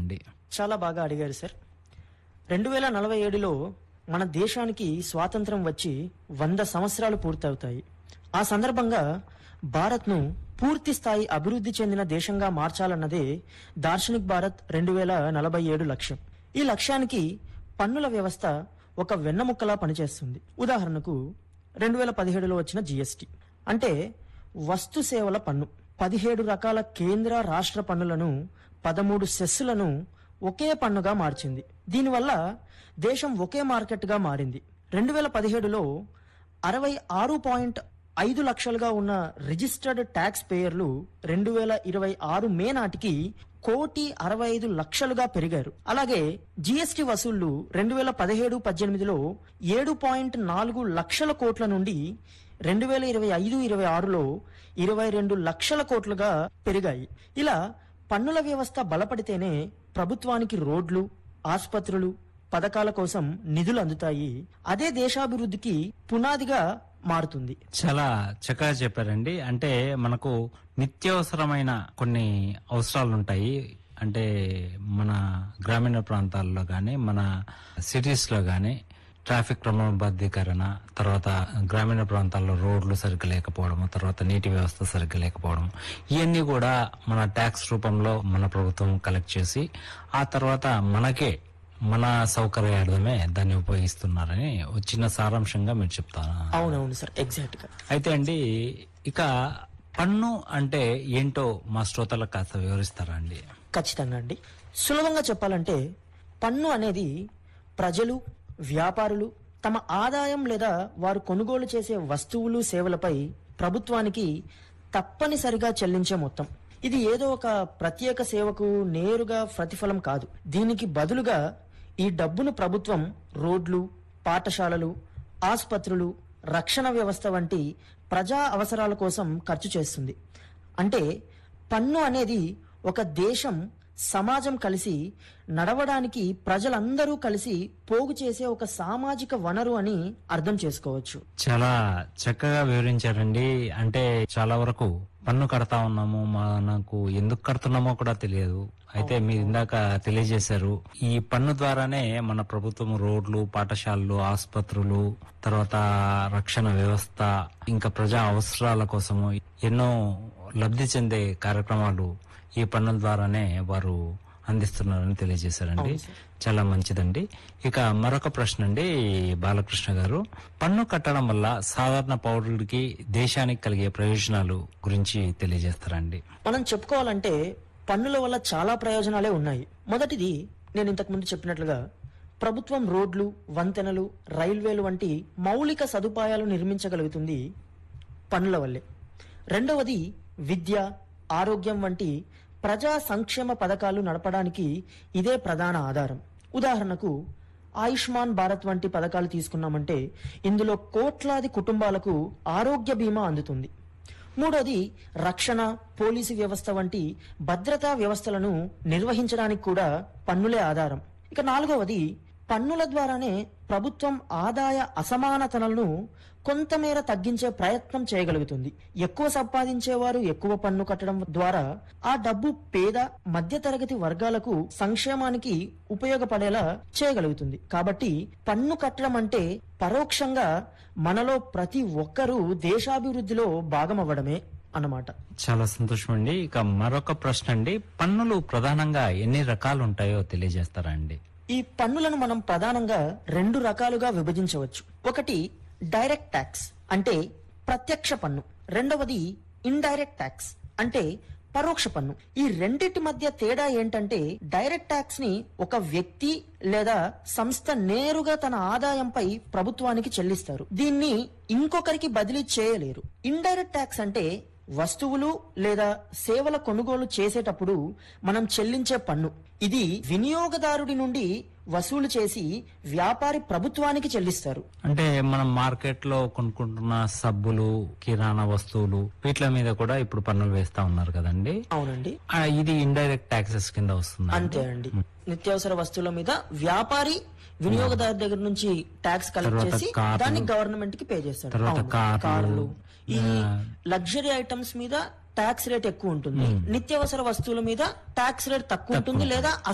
అండి చాలా బాగా అడిగారు సార్ రెండు వేల నలభై ఏడులో మన దేశానికి స్వాతంత్రం వచ్చి వంద సంవత్సరాలు పూర్తవుతాయి ఆ సందర్భంగా భారత్ను పూర్తి స్థాయి అభివృద్ధి చెందిన దేశంగా మార్చాలన్నదే దార్శనిక్ భారత్ రెండు వేల నలభై ఏడు లక్ష్యం ఈ లక్ష్యానికి పన్నుల వ్యవస్థ ఒక వెన్నముక్కలా పనిచేస్తుంది ఉదాహరణకు రెండు వేల పదిహేడులో వచ్చిన జిఎస్టి అంటే వస్తు సేవల పన్ను పదిహేడు రకాల కేంద్ర రాష్ట్ర పన్నులను పదమూడు సెస్సులను ఒకే పన్నుగా మార్చింది దీనివల్ల దేశం ఒకే మార్కెట్గా మారింది రెండు వేల పదిహేడులో అరవై ఆరు పాయింట్ ఐదు లక్షలుగా ఉన్న రిజిస్టర్డ్ ట్యాక్స్ పేయర్లు రెండు వేల ఇరవై ఆరు మే నాటికి కోటి అరవై ఐదు లక్షలుగా పెరిగారు అలాగే జీఎస్టీ వసూళ్లు రెండు వేల పదిహేడు పద్దెనిమిదిలో ఏడు పాయింట్ నాలుగు లక్షల కోట్ల నుండి రెండు వేల ఇరవై ఐదు ఇరవై ఆరులో ఇరవై రెండు లక్షల కోట్లుగా పెరిగాయి ఇలా పన్నుల వ్యవస్థ బలపడితేనే ప్రభుత్వానికి రోడ్లు ఆసుపత్రులు పథకాల కోసం నిధులు అందుతాయి అదే దేశాభివృద్ధికి పునాదిగా మారుతుంది చాలా చక్కగా చెప్పారండి అంటే మనకు నిత్యావసరమైన కొన్ని అవసరాలు ఉంటాయి అంటే మన గ్రామీణ ప్రాంతాల్లో కానీ మన సిటీస్ లో కానీ ట్రాఫిక్ క్రమబద్ధీకరణ తర్వాత గ్రామీణ ప్రాంతాల్లో రోడ్లు సరిగ్గా లేకపోవడం తర్వాత నీటి వ్యవస్థ సరిగ్గా లేకపోవడం ఇవన్నీ కూడా మన ట్యాక్స్ రూపంలో మన ప్రభుత్వం కలెక్ట్ చేసి ఆ తర్వాత మనకే మన సౌకర్యార్థమే దాన్ని ఉపయోగిస్తున్నారని ఒక చిన్న సారాంశంగా మీరు చెప్తాను అవునవును సార్ ఎగ్జాక్ట్ గా అయితే అండి ఇక పన్ను అంటే ఏంటో మా శ్రోతలకు కాస్త వివరిస్తారా అండి ఖచ్చితంగా అండి సులభంగా చెప్పాలంటే పన్ను అనేది ప్రజలు వ్యాపారులు తమ ఆదాయం లేదా వారు కొనుగోలు చేసే వస్తువులు సేవలపై ప్రభుత్వానికి తప్పనిసరిగా చెల్లించే మొత్తం ఇది ఏదో ఒక ప్రత్యేక సేవకు నేరుగా ప్రతిఫలం కాదు దీనికి బదులుగా ఈ డబ్బును ప్రభుత్వం రోడ్లు పాఠశాలలు ఆసుపత్రులు రక్షణ వ్యవస్థ వంటి ప్రజా అవసరాల కోసం ఖర్చు చేస్తుంది అంటే పన్ను అనేది ఒక దేశం సమాజం కలిసి నడవడానికి ప్రజలందరూ కలిసి పోగు చేసే ఒక సామాజిక వనరు అని అర్థం చేసుకోవచ్చు చాలా చక్కగా వివరించారండి అంటే చాలా వరకు పన్ను కడతా ఉన్నాము మనకు ఎందుకు కడుతున్నామో కూడా తెలియదు అయితే మీరు ఇందాక తెలియజేశారు ఈ పన్ను ద్వారానే మన ప్రభుత్వం రోడ్లు పాఠశాలలు ఆసుపత్రులు తర్వాత రక్షణ వ్యవస్థ ఇంకా ప్రజా అవసరాల కోసము ఎన్నో లబ్ధి చెందే కార్యక్రమాలు ఈ పన్నుల ద్వారానే వారు అందిస్తున్నారని తెలియజేశారండి చాలా మంచిదండి ఇక మరొక ప్రశ్న అండి బాలకృష్ణ గారు పన్ను కట్టడం వల్ల సాధారణ పౌరుడికి దేశానికి కలిగే ప్రయోజనాలు గురించి తెలియజేస్తారండి మనం చెప్పుకోవాలంటే పన్నుల వల్ల చాలా ప్రయోజనాలే ఉన్నాయి మొదటిది నేను ఇంతకు ముందు చెప్పినట్లుగా ప్రభుత్వం రోడ్లు వంతెనలు రైల్వేలు వంటి మౌలిక సదుపాయాలు నిర్మించగలుగుతుంది పన్నుల వల్లే రెండవది విద్య ఆరోగ్యం వంటి ప్రజా సంక్షేమ పథకాలు నడపడానికి ఇదే ప్రధాన ఆధారం ఉదాహరణకు ఆయుష్మాన్ భారత్ వంటి పథకాలు తీసుకున్నామంటే ఇందులో కోట్లాది కుటుంబాలకు ఆరోగ్య బీమా అందుతుంది మూడోది రక్షణ పోలీసు వ్యవస్థ వంటి భద్రతా వ్యవస్థలను నిర్వహించడానికి కూడా పన్నులే ఆధారం ఇక నాలుగవది పన్నుల ద్వారానే ప్రభుత్వం ఆదాయ అసమానతలను కొంతమేర తగ్గించే ప్రయత్నం చేయగలుగుతుంది ఎక్కువ సంపాదించేవారు ఎక్కువ పన్ను కట్టడం ద్వారా ఆ డబ్బు పేద మధ్యతరగతి వర్గాలకు సంక్షేమానికి ఉపయోగపడేలా చేయగలుగుతుంది కాబట్టి పన్ను కట్టడం అంటే పరోక్షంగా మనలో ప్రతి ఒక్కరూ దేశాభివృద్ధిలో భాగమవ్వడమే అన్నమాట చాలా సంతోషం అండి ఇక మరొక ప్రశ్న అండి పన్నులు ప్రధానంగా ఎన్ని రకాలు ఉంటాయో తెలియజేస్తారా అండి ఈ పన్నులను మనం ప్రధానంగా రెండు రకాలుగా విభజించవచ్చు ఒకటి డైరెక్ట్ ట్యాక్స్ అంటే ప్రత్యక్ష పన్ను రెండవది ఇండైరెక్ట్ ట్యాక్స్ అంటే పరోక్ష పన్ను ఈ రెండిటి మధ్య తేడా ఏంటంటే డైరెక్ట్ ట్యాక్స్ ని ఒక వ్యక్తి లేదా సంస్థ నేరుగా తన ఆదాయంపై ప్రభుత్వానికి చెల్లిస్తారు దీన్ని ఇంకొకరికి బదిలీ చేయలేరు ఇండైరెక్ట్ ట్యాక్స్ అంటే వస్తువులు లేదా సేవల కొనుగోలు చేసేటప్పుడు మనం చెల్లించే పన్ను ఇది వినియోగదారుడి నుండి వసూలు చేసి వ్యాపారి ప్రభుత్వానికి చెల్లిస్తారు అంటే మనం మార్కెట్ లో కొనుక్కుంటున్న సబ్బులు కిరాణా వస్తువులు వీటి మీద కూడా ఇప్పుడు పన్నులు వేస్తా ఉన్నారు కదండి అవునండి ఆ, ఇది ఇండైరెక్ట్ ట్యాక్సెస్ కింద వస్తుంది అంతే అండి నిత్యావసర వస్తువుల మీద వ్యాపారి వినియోగదారు దగ్గర నుంచి ట్యాక్స్ కలెక్ట్ తర్వాత చేసి కార్లు. దాన్ని గవర్నమెంట్ కి పే చేస్తాడు తర్వాత అవును. కార్లు. కార్లు ఈ ఆ. లగ్జరీ ఐటమ్స్ మీద ట్యాక్స్ రేట్ ఎక్కువ ఉంటుంది నిత్యావసర వస్తువుల మీద ట్యాక్స్ రేట్ తక్కువ ఉంటుంది లేదా